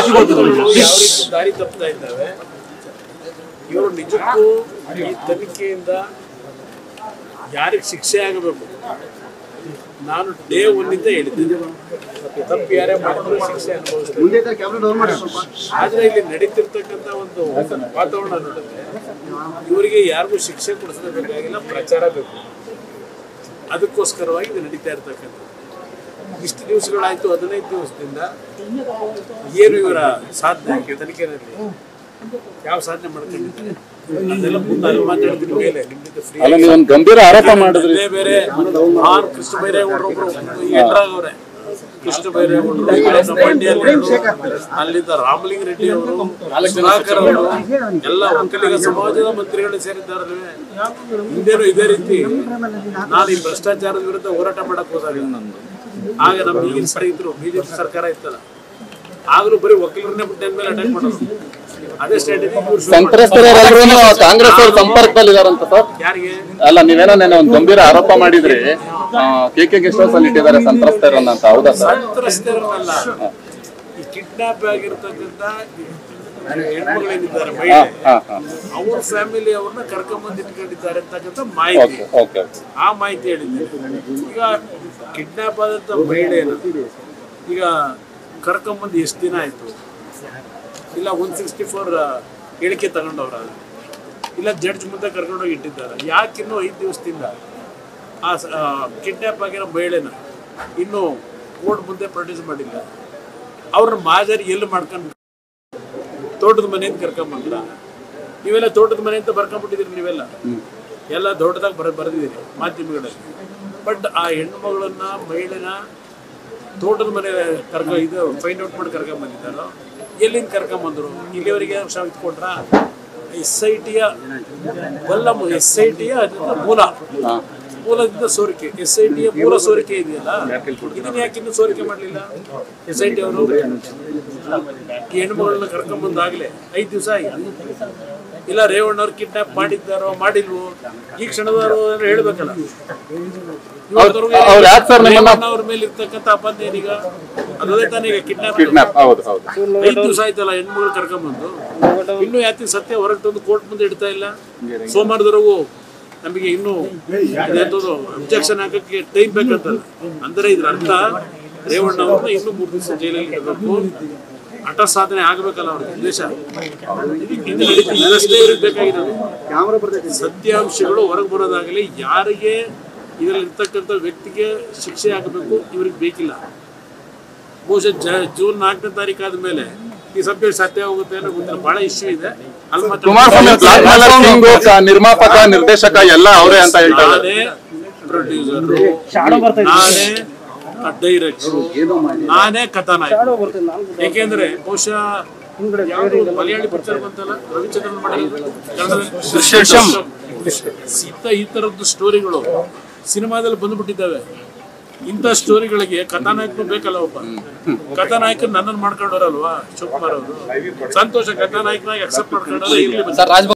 ಮಾಧ್ಯಮಗಳು ಯಾವ ರೀತಿ ದಾರಿ ತಪ್ತಾ ಇದ್ದಾವೆ ಇವರು ನಿಜಕ್ಕೂ ಈ ತನಿಖೆಯಿಂದ ಯಾರಿಗೆ ಶಿಕ್ಷೆ ಆಗಬೇಕು ನಾನು ಡೇ ಒನ್ನಿಂದ ಹೇಳಿದ್ದೀನಿ ತಪ್ಪು ಯಾರೇ ಮಾಡಿದ್ರು ಶಿಕ್ಷೆ ಅನುಭವಿಸ್ತಾರೆ ಆದ್ರೆ ಇಲ್ಲಿ ನಡೀತಿರ್ತಕ್ಕಂಥ ಒಂದು ವಾತಾವರಣ ನೋಡಿದ್ರೆ ಇವರಿಗೆ ಯಾರಿಗೂ ಶಿಕ್ಷೆ ಕೊಡಿಸಬೇಕಾಗಿಲ್ಲ ಪ್ರಚಾರ ಬೇಕು ಅದಕ್ಕೋಸ್ಕರವಾಗಿ ಇದು ನಡೀತಾ ಇರ್ತಕ್ಕಂಥದ್ದು ಇಷ್ಟು ದಿವಸಗಳಾಯ್ತು ಹದಿನೈದು ದಿವಸದಿಂದ ಏನು ಇವರ ಸಾಧನೆ ತನಿಖೆಯಲ್ಲಿ ಯಾವ ಸಾಧನೆ ಮಾಡ್ಕೊಂಡಿದ್ದಾರೆ ಅದೆಲ್ಲ ಮುಂದೆ ಅಲ್ಲಿ ಮಾತಾಡ್ತೀನಿ ಮೇಲೆ ನಿಮ್ಮಿಂದ ಫ್ರೀ ಅಲ್ಲ ನೀವೊಂದು ಗಂಭೀರ ಆರೋಪ ಮಾಡಿದ್ರಿ ಬೇರೆ ಬೇರೆ ಆರ್ ಕೃಷ್ಣ ಬೈರೇಗೌಡರು ಒಬ್ರು ಎಂಟ್ರಾಗವ್ರೆ ಕೃಷ್ಣ ಬೈರೇಗೌಡರು ನಮ್ಮ ಮಂಡ್ಯಲ್ಲಿ ಅಲ್ಲಿಂದ ರಾಮಲಿಂಗ ರೆಡ್ಡಿ ಅವರು ಸುಧಾಕರ್ ಅವರು ಎಲ್ಲ ಒಕ್ಕಲಿಗ ಸಮಾಜದ ಮಂತ್ರಿಗಳು ಸೇರಿದ್ದಾರೆ ಹಿಂದೇನು ಇದೇ ರೀತಿ ನಾನು ಈ ಭ್ರಷ್ಟಾಚಾರದ ವಿರುದ್ಧ ಹೋರಾಟ ಮಾಡಕ್ ಹೋದಾಗ ಆಗ ನಮ್ಮ ಈಗಿನ ಸರಿ ಇದ್ರು ಬಿಜೆಪಿ ಸರ್ಕಾರ ಇತ್ತಲ್ಲ ಆಗ್ಲೂ ಬರೀ ಒಕ್ಕಲಿಗರನ್ನೇ ಬಿಟ್ಟು ಮೇಲೆ ಅಟ್ಯಾಕ್ ಮಾಡೋದು ಅದೇ ಸ್ಟ್ರಾಟಜಿ ಸಂತ್ರಸ್ತರೆಲ್ಲರೂ ಕಾಂಗ್ರೆಸ್ ಅವ್ರ ಸಂಪರ್ಕದಲ್ಲಿ ಇದಾರಂತ ಸರ್ ಯಾರಿಗೆ ಅಲ್ಲ ನೀವೇನೋ ನೆನೆ ಒಂದು ಗಂಭೀರ ಆರೋಪ ಮಾಡಿದ್ರಿ ಕೆ ಕೆ ಗೆಸ್ಟ್ ಹೌಸ್ ಅಲ್ಲಿ ಇಟ್ಟಿದ್ದಾರೆ ಸಂತ್ರಸ್ತರನ್ನ ಅಂತ ಹೌದಾ ಸರ್ ಸಂತ್ರಸ್ತರನ್ನಲ್ಲ ಈ ಕಿಡ್ನಾಪ್ ಆಗಿರ್ತಕ್ಕಂಥ ಹೆಣ್ಮಗಳೇನಿದ್ದಾರೆ ಹಾ ಮಹಿಳೆ ಹಾ ಹಾ ಅವ್ರ ಫ್ಯಾಮಿಲಿ ಅವ್ರನ್ನ ಕರ್ಕೊಂಬಂದು ಇಟ್ಕೊಂಡಿದ್ದಾರೆ ಅಂತಕ್ಕಂಥ ಮಾಹಿತಿ ಓಕೆ ಓಕೆ ಆ ಮಾಹಿತಿ ಹೇಳಿದ್ದೆ ಈಗ ಕಿಡ್ನಾಪ್ ಆದಂಥ ಮಹಿಳೆಯನ್ನು ಈಗ ಕರ್ಕೊಂಬಂದು ಎಷ್ಟು ದಿನ ಆಯ್ತು ಇಲ್ಲ ಒನ್ ಸಿಕ್ಸ್ಟಿ ಫೋರ್ ಹೇಳಿಕೆ ತಗೊಂಡವ್ರ ಇಲ್ಲ ಜಡ್ಜ್ ಮುಂದೆ ಕರ್ಕೊಂಡೋಗಿ ಇಟ್ಟಿದ್ದಾರೆ ಯಾಕಿನ್ನೂ ಐದು ದಿವಸದಿಂದ ಆ ಕಿಡ್ನಾಪ್ ಆಗಿರೋ ಮಹಿಳೆನ ಇನ್ನೂ ಕೋರ್ಟ್ ಮುಂದೆ ಪ್ರೊಡ್ಯೂಸ್ ಮಾಡಿಲ್ಲ ಅವ್ರನ್ನ ಮಾಜರಿ ಎಲ್ಲಿ ಮಾಡ್ಕೊಂಡು ತೋಟದ ಮನೆಯಿಂದ ಕರ್ಕೊಂಬಂದ್ರ ನೀವೆಲ್ಲ ತೋಟದ ಮನೆಯಿಂದ ಬರ್ಕೊಂಡ್ಬಿಟ್ಟಿದ್ದೀರಿ ನೀವೆಲ್ಲ ಎಲ್ಲ ದೊಡ್ಡದಾಗಿ ಬರ ಬರೆದಿದ್ದೀರಿ ಮಾಧ್ಯಮಗಳಲ್ಲಿ ಬಟ್ ಆ ಹೆಣ್ಣು ಮಗಳನ್ನ ಮಹಿಳೆನ ತೋಟದ ಮನೆ ಕರ್ಕೊ ಇದು ಫೈಂಡ್ ಔಟ್ ಮಾಡಿ ಕರ್ಕೊಂಬಂದಿದ್ದಾರೋ ಎಲ್ಲಿಂದ ಕರ್ಕೊಂಬಂದ್ರು ಇಲ್ಲಿವರೆಗೆ ಕ್ಷಮ ಇಟ್ಕೊಂಡ್ರ ಎಸ್ ಐ ಟಿಯ ಬಲ್ಲ ಎಸ್ ಐ ಟಿಯ ಮೂಲ ಮೂಲದಿಂದ ಸೋರಿಕೆ ಎಸ್ ಐ ಟಿಯ ಮೂಲ ಸೋರಿಕೆ ಇದೆಯಲ್ಲ ಇದನ್ನ ಯಾಕೆ ಇನ್ನೂ ಸೋರಿಕೆ ಮಾಡಲಿಲ್ಲ ಎಸ್ ಐ ಟಿ ಅವರು ಈ ಹೆಣ್ಮಗಳನ್ನ ಕರ್ಕೊಂಬಂದಾಗಲೇ ಐದು ದಿವಸ ಆಗಿದೆ ಇಲ್ಲ ರೇವಣ್ಣವ್ರು ಕಿಡ್ನಾಪ್ ಮಾಡಿದ್ದಾರೋ ಮಾಡಿಲ್ವೋ ಈ ಕ್ಷಣದವರು ಹೇಳ್ಬೇಕಲ್ಲ ಇವತ್ತವರೆಗೂ ಅವ್ರು ಯಾಕೆ ಸರ್ ನಿಮ್ಮನ್ನ ರೇವಣ್ಣ ಅವ್ರ ಮೇಲೆ ಇರ್ತಕ್ಕಂಥ ಅಪಂದ ಏನೀಗ ಅದೇ ತಾನೇ ಈಗ ಕಿಡ್ನಾಪ್ ಕಿಡ್ನಾಪ್ ಹೌದು ಹೌದು ಐದು ದಿವಸ ಆಯ್ತಲ್ಲ ಹೆಣ್ಮಗಳು ಕರ್ಕೊಂಬಂದು ಇನ್ನೂ ಯಾತಿ ಸತ್ಯ ಹೊರಗೆ ತಂದು ಕೋರ್ಟ್ ಮುಂದೆ ಇಡ್ತಾ ಇಲ್ಲ ಸೋಮವಾರದವರೆಗೂ ನಮಗೆ ಇನ್ನೂ ಅಬ್ಜೆಕ್ಷನ್ ಹಾಕಕ್ಕೆ ಟೈಮ್ ಬೇಕಂತಲ್ಲ ಅಂದ್ರೆ ಇದ್ರ ಅರ್ಥ ರೇವಣ್ಣ ಅವ್ರನ್ನ ಇನ್ನೂ ಮೂರು ದಿವಸ ಜೈಲಲ್ಲಿ ಇಡಬೇಕು ಹಠ ಸಾಧನೆ ಆಗಬೇಕಲ್ಲ ಅವ್ರ ಉದ್ದೇಶ ಇದು ನಡೀತಿದೆ. ಇದಷ್ಟೇ ಇವ್ರಿಗೆ ಬೇಕಾಗಿರೋದು ಸತ್ಯಾಂಶಗಳು ಹೊರಗೆ ಬರೋದಾಗಲಿ ಯಾರಿಗೆ ಇದರಲ್ಲಿ ಇರ್ತಕ್ಕಂಥ ವ್ಯಕ್ತಿಗೆ ಶಿಕ್ಷೆ ಆಗಬೇಕು ಇವ್ರಿಗೆ ಬೇಕಿಲ್ಲ ಬಹುಶಃ ಜ ಜೂನ್ ನಾಲ್ಕನೇ ತಾರೀಕು ಆದ್ಮೇಲೆ ಈ ಸಬ್ಜೆಕ್ಟ್ ಸತ್ಯ ಹೋಗುತ್ತೆ ಅನ್ನೋ ಗೊತ್ತಿಲ್ಲ ಬಹಳ ಇಶ್ಯೂ ಇದೆ ಅಲ್ಲಿ ಮಾತ್ರ ಕುಮಾರಸ್ವಾಮಿ ಬ್ಲಾಕ್ ಮೇಲರ್ ಕಿಂಗು ಕ- ನಿರ್ಮಾಪಕ ನಿರ್ದೇಶಕ ಎಲ್ಲ ಅವರೇ ಅಂತ ಹೇಳ್ತಾರೆ ನಾನೇ ಪ್ರೊಡ್ಯೂಸರ್ ನಾನೇ ಡೈರೆಕ್ಟರ್ ನಾನೇ ಕಥಾನಾಯಕ ಯಾಕೆಂದ್ರೆ ಬಹುಶಃ ಯಾವ್ದು ಮಲಯಾಳಿ ಪಿಕ್ಚರ್ ಬಂತಲ್ಲ ರವಿಚಂದ್ರನ್ ಮಾಡಿರೋದು ಕನ್ನಡದಲ್ಲಿ ದೃಶ್ಯಂ. ಇಂಥ ಈ ತರದ್ದು ಸ್ಟೋರಿಗಳು ಸಿನಿಮಾದಲ್ಲಿ ಬಂದ್ಬಿಟ್ಟಿದ್ದಾವೆ ಇಂಥ ಸ್ಟೋರಿಗಳಿಗೆ ಕಥಾನಾಯಕನು ಬೇಕಲ್ಲ ಒಬ್ಬ ಕಥಾನಾಯಕ ನನ್ನನ್ನು ಮಾಡ್ಕೊಂಡವ್ರಲ್ವಾ ಶಿವಕುಮಾರ್ ಅವರು ಸಂತೋಷ ಕಥಾನಾಯಕನಾಗಿ ಅಕ್ಸೆಪ್ಟ್ ಮಾಡ್ಕೊಂಡ್ರೆ ಇರ್ಲಿ ಸರ್ ರಾಜ್